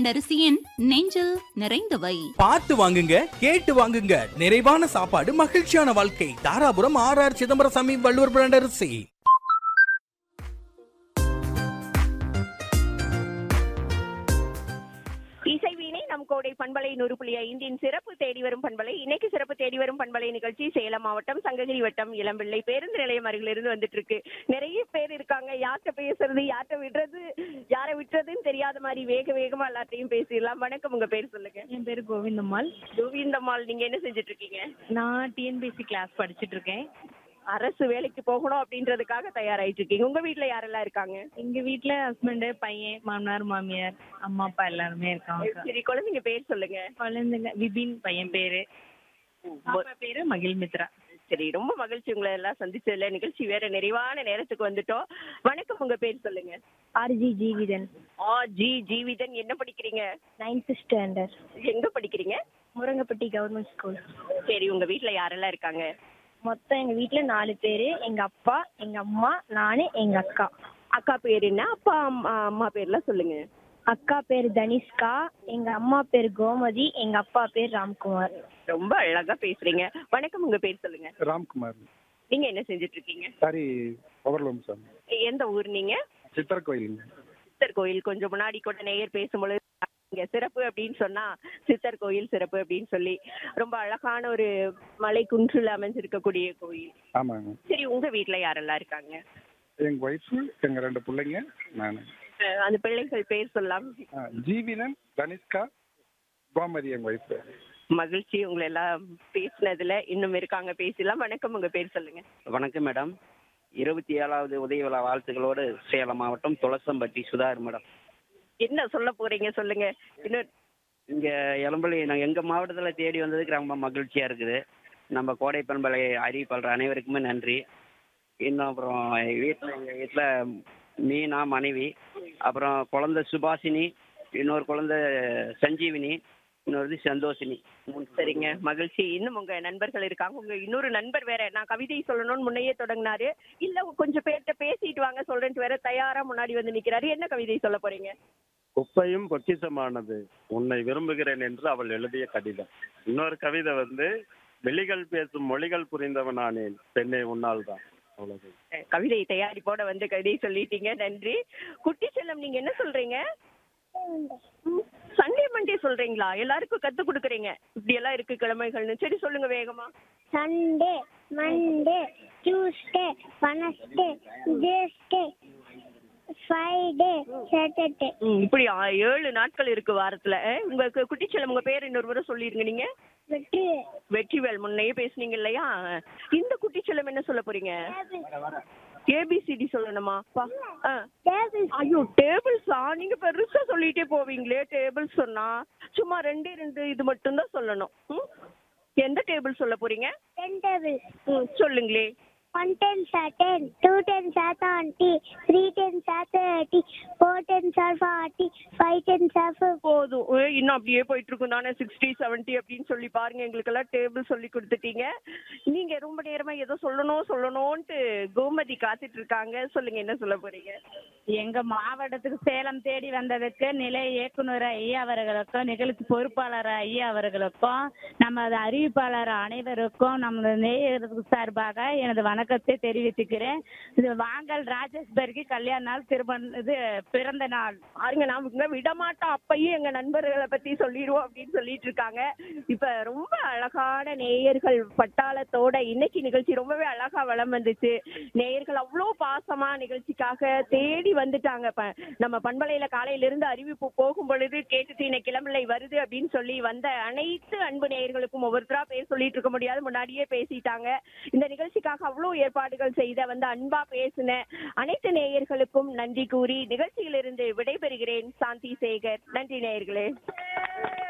பிராண்டரிசியின் நெஞ்சில் நிறைந்தவை பார்த்து வாங்குங்க கேட்டு வாங்குங்க நிறைவான சாப்பாடு மகிழ்ச்சியான வாழ்க்கை Dharapuram R R Chidambarasamy Valluvar brand அரிசி இசைவீணை நம் கோடை பண்பலை நூறு புள்ளி ஐந்தின் சிறப்பு தேடி வரும் பண்பலை இன்னைக்கு சிறப்பு தேடி வரும் பண்பலை நிகழ்ச்சி சேலம் மாவட்டம் சங்ககிரி வட்டம் இளம்பிள்ளை பேருந்து நிலையம் அருகிலிருந்து வந்துட்டு இருக்கு நிறைய பேர் இருக்காங்க யார்கிட்ட பேசுறது யார்கிட்ட விடுறது யாரை விட்டுறதுன்னு தெரியாத மாதிரி வேக வேகமா எல்லாத்தையும் பேசிடலாம் வணக்கம் உங்க பேர் சொல்லுங்க என் பேர் கோவிந்தம்மாள் கோவிந்தம்மாள் நீங்க என்ன செஞ்சுட்டு இருக்கீங்க நான் டிஎன்பிஎஸ்சி கிளாஸ் படிச்சுட்டு இருக்கேன் அரசு வேலைக்கு போகணும் அப்படின்றதுக்காக தயாராயிட்டு இருக்கீங்க உங்க வீட்ல யாரெல்லாம் இருக்காங்க எங்க வீட்ல ஹஸ்பண்டு பையன் மாமனார் மாமியார் அம்மா அப்பா எல்லாருமே இருக்காங்க சரி குழந்தைங்க பேர் சொல்லுங்க குழந்தைங்க விபின் பையன் பேரு அப்பா பேரு மகிழ் மித்ரா சரி ரொம்ப மகிழ்ச்சி உங்களை எல்லாம் சந்திச்சதுல நிகழ்ச்சி வேற நிறைவான நேரத்துக்கு வந்துட்டோம் வணக்கம் உங்க பேர் சொல்லுங்க ஆர்ஜி ஜீவிதன் ஆ ஜி ஜீவிதன் என்ன படிக்கிறீங்க நைன்த் ஸ்டாண்டர்ட் எங்க படிக்கிறீங்க முருங்கப்பட்டி கவர்மெண்ட் ஸ்கூல் சரி உங்க வீட்ல யாரெல்லாம் இருக்காங்க மொத்தம் எங்க வீட்ல நாலு பேரு எங்க அப்பா எங்க அம்மா நானு எங்க அக்கா அக்கா பேர் என்ன அப்பா அம்மா அம்மா பேர்லாம் சொல்லுங்க அக்கா பேர் தனிஷ்கா எங்க அம்மா பேர் கோமதி எங்க அப்பா பேர் ராம்குமார் ரொம்ப அழகா பேசுறீங்க வணக்கம் உங்க பேர் சொல்லுங்க ராம்குமார் நீங்க என்ன செஞ்சுட்டு இருக்கீங்க சாரி பவர்லூம் சார் எந்த ஊர் நீங்க சித்தர் கோயிலுங்க சித்தர் கோயில் கொஞ்சம் முன்னாடி கூட நேயர் பேசும்பொழுது இங்க சிறப்பு அப்படின்னு சொன்னா சித்தர் கோயில் சிறப்பு அப்படின்னு சொல்லி ரொம்ப அழகான ஒரு மலை குன்றுல அமைஞ்சிருக்கக்கூடிய கோயில் ஆமாங்க சரி உங்க வீட்ல யாரெல்லாம் இருக்காங்க எங்க ஒய்ஃபு எங்க ரெண்டு பிள்ளைங்க நான் அஹ் அந்த பிள்ளைகள் பேர் சொல்லலாம் ஜீவினன் தனிஷ்கா கோமதி எங்க ஒய்ஃபு மகிழ்ச்சி உங்களை எல்லாம் பேசினதுல இன்னும் இருக்காங்க பேசலாம் வணக்கம் உங்க பேர் சொல்லுங்க வணக்கம் மேடம் இருபத்தி ஏழாவது உதய விழா வாழ்த்துக்களோடு சேலம் மாவட்டம் துளசம்பட்டி சுதாகர் மேடம் என்ன சொல்ல போறீங்க சொல்லுங்க இன்னும் இங்கே எலம்பள்ளி நாங்கள் எங்கள் மாவட்டத்தில் தேடி வந்ததுக்கு ரொம்ப மகிழ்ச்சியாக இருக்குது நம்ம கோடை பண்பலை அறிவிப்பாளர் அனைவருக்குமே நன்றி இன்னும் அப்புறம் வீட்டில் எங்கள் வீட்டில் மீனா மனைவி அப்புறம் குழந்தை சுபாஷினி இன்னொரு குழந்தை சஞ்சீவினி இன்னொரு சந்தோஷினி மூணு சரிங்க மகிழ்ச்சி இன்னும் உங்க நண்பர்கள் இருக்காங்க உங்க இன்னொரு நண்பர் வேற நான் கவிதை சொல்லணும்னு முன்னையே தொடங்கினாரு இல்ல கொஞ்சம் பேர்கிட்ட பேசிட்டு வாங்க சொல்றேன்ட்டு வேற தயாரா முன்னாடி வந்து நிக்கிறாரு என்ன கவிதை சொல்ல போறீங்க குப்பையும் பொக்கிஷமானது உன்னை விரும்புகிறேன் என்று அவள் எழுதிய கடிதம் இன்னொரு கவிதை வந்து வெளிகள் பேசும் மொழிகள் புரிந்தவனானேன் பெண்ணே உன்னால் தான் அவ்வளவு அஹ் கவிதை தயாரிப்போட வந்து கவிதை சொல்லிட்டீங்க நன்றி குட்டி செல்லம் நீங்க என்ன சொல்றீங்க சண்டே மண்டே சொல்றீங்களா எல்லாருக்கும் கத்து கொடுக்குறீங்க இப்படி எல்லாம் இருக்கு கிழமைகள்னு சரி சொல்லுங்க வேகமா Sunday Monday Tuesday Wednesday Thursday Friday Saturday ம், இப்படி ஆ- ஏழு நாட்கள் இருக்கு வாரத்துல அஹ் உங்க கு- குட்டிச்செல்லம் உங்க பேர் இன்னொரு முறை சொல்லிருங்க நீங்க வெற்றி வெற்றிவேல் முன்னையே பேசுனீங்க இல்லையா இந்த குட்டிச்செல்லம் என்ன சொல்ல போறீங்க ஏபிசிடி சொல்லணுமா பா ஆ. ஐயோ டேபிள்ஸா நீங்க பெருசா சொல்லிட்டே போவீங்களே டேபிள் சொன்னா சும்மா ரெண்டே ரெண்டு இது மட்டும் தான் சொல்லணும் ம்? எந்த டேபிள் சொல்ல போறீங்க டென் டேபிள் ம், சொல்லுங்களே one tens are ten two tens are twenty three tens are thirty four tens are forty five tens are fifty போதும் ஏய், இன்னும் அப்படியே போயிட்டு இருக்கும் தானே சிக்ஸ்டி செவன்ட்டி அப்படின்னு சொல்லி பாருங்க எங்களுக்கெல்லாம் டேபிள் சொல்லி கொடுத்துட்டீங்க நீங்க ரொம்ப நேரமா ஏதோ சொல்லணும் சொல்லணும்ட்டு கோமதி காத்துட்டு இருக்காங்க சொல்லுங்க என்ன சொல்ல போறீங்க எங்க மாவட்டத்துக்கு சேலம் தேடி வந்ததுக்கு நிலைய இயக்குனர் ஐயா அவர்களுக்கும் நிகழ்ச்சி பொறுப்பாளர் ஐயா அவர்களுக்கும் நமது அறிவிப்பாளர் அனைவருக்கும் நமது நேயர்களுக்கு சார்பாக எனது வணக்கத்தை தெரிவித்துக்கிறேன் இது வாங்கல் ராஜேஸ்வரிக்கு கல்யாண நாள் திருமண இது பிறந்த நாள் பாருங்க நாம விட மாட்டோம் அப்பயும் எங்க நண்பர்களை பத்தி சொல்லிடுவோம் அப்படின்னு சொல்லிட்டு இருக்காங்க இப்ப ரொம்ப அழகான நேயர்கள் பட்டாளத்தோட இன்னைக்கு நிகழ்ச்சி ரொம்பவே அழகா வளம் வந்துச்சு நேயர்கள் அவ்வளோ பாசமா நிகழ்ச்சிக்காக தேடி வந்துட்டாங்க ப- நம்ம பண்பலையில காலையில இருந்து அறிவிப்பு போகும் பொழுது கேட்டுட்டு இன்னைக்கு கிளம்பலை வருது அப்படின்னு சொல்லி வந்த அனைத்து அன்பு நேயர்களுக்கும் ஒவ்வொருத்தரா பேர் சொல்லிட்டு இருக்க முடியாது முன்னாடியே பேசிட்டாங்க இந்த நிகழ்ச்சிக்காக அவ்வளோ ஏற்பாடுகள் செய்த வந்து அன்பா பேசின அனைத்து நேயர்களுக்கும் நன்றி கூறி நிகழ்ச்சியிலிருந்து விடைபெறுகிறேன் சாந்தி சேகர் நன்றி நேயர்களே